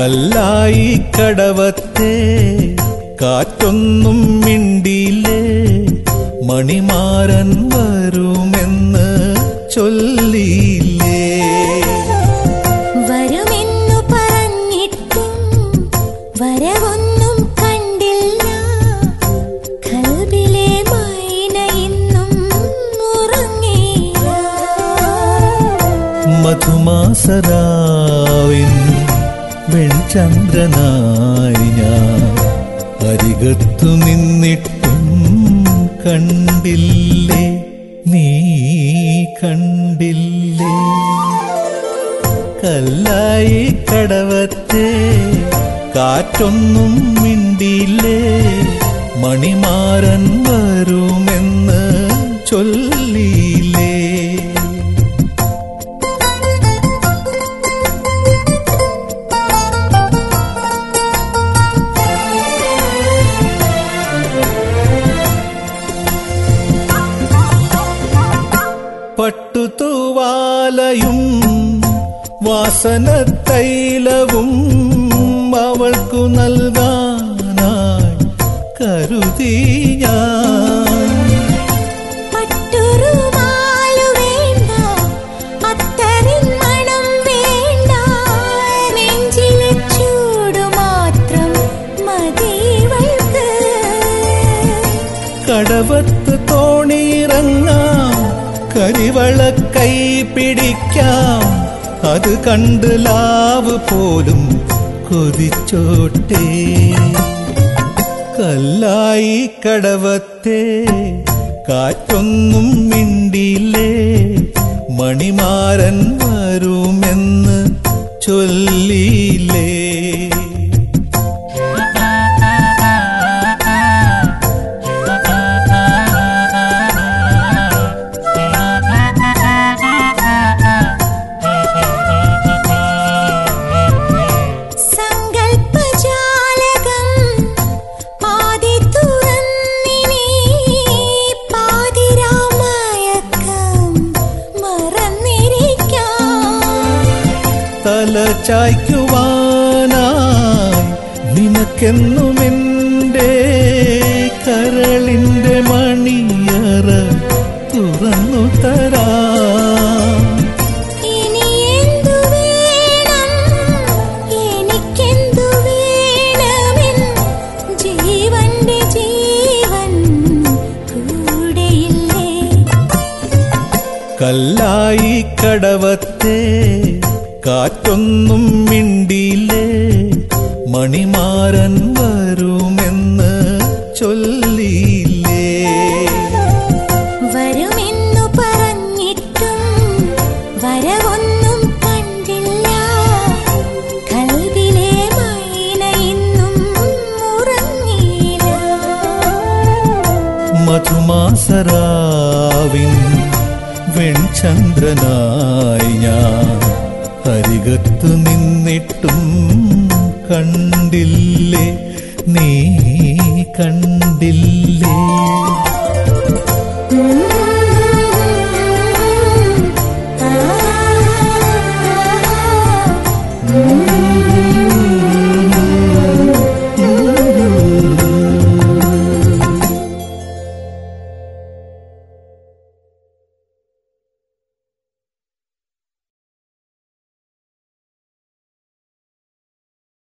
കല്ലായി കടവത്തെ കാറ്റൊന്നും മിണ്ടിയില്ലേ മണിമാരൻ വരുമെന്ന് ചൊല്ലിയില്ലേ വരുമെന്നു പറഞ്ഞിട്ടും വരവൊന്നും കണ്ടില്ല കൽബിലെ മൈന ഇന്നും ഉറങ്ങിയില്ല മധുമാസരാവിൻ വെൺചന്ദ്രനായി ഞാൻ അരികത്തു നിന്നിട്ടും കണ്ടില്ലേ നീ കണ്ടില്ലേ കല്ലായി കടവത്തെ കാറ്റൊന്നും മിണ്ടിയില്ലേ മണിമാരൻ വരുമെന്ന് ചൊല്ലിയില്ലേ പട്ടുതൂവാലയും വാസന തൈലവും അവൾക്കു നൽകാനായി കരുതി ഞാൻ പട്ടുറുമാലു വേണ്ട അത്തറിൻ മണം വേണ്ട നെഞ്ചിലെ ചൂടു മാത്രം മതിവൾക്ക് കടവത്ത് തോണിയിറങ്ങാം കരിവള കൈ പിടിക്കാം അത് കണ്ട് ലാവ് പോലും കൊതിച്ചോട്ടെ കല്ലായി കടവത്തെ കാറ്റൊന്നും മിണ്ടിയില്ലേ മണിമാരൻ വരുമെന്ന് ചൊല്ലിയില്ലേ സങ്കൽപ്പജാലകം പാതി തുറന്നിനി പാതിരാമയക്കം മറന്നിരിക്കാം തല ചായ്ക്കുവാനായി നിനക്കെന്നുമെൻ്റെ കരളിൻ്റെ മണിയറ തുറന്നു തരാം ഇനി എന്തു വേണം എനിക്കെന്തു വേണമെൻ ജീവന്റെ ജീവൻ കൂടെയില്ലേ കല്ലായി കടവത്തെ കാറ്റൊന്നും മിണ്ടിയില്ലേ മണിമാരൻ വരുമെന്ന് ചൊല്ലിയില്ലേ വരുമെന്നു പറഞ്ഞിട്ടും വരവൊന്നും കണ്ടില്ല കൽവിലെ മൈന ഇന്നും ഉറങ്ങിയില്ല മധുമാസരാവിൻ വെൺചന്ദ്രനായി ഞാൻ അരികത്തു നിന്നിട്ടും കണ്ടില്ലേ നീ കണ്ടില്ലേ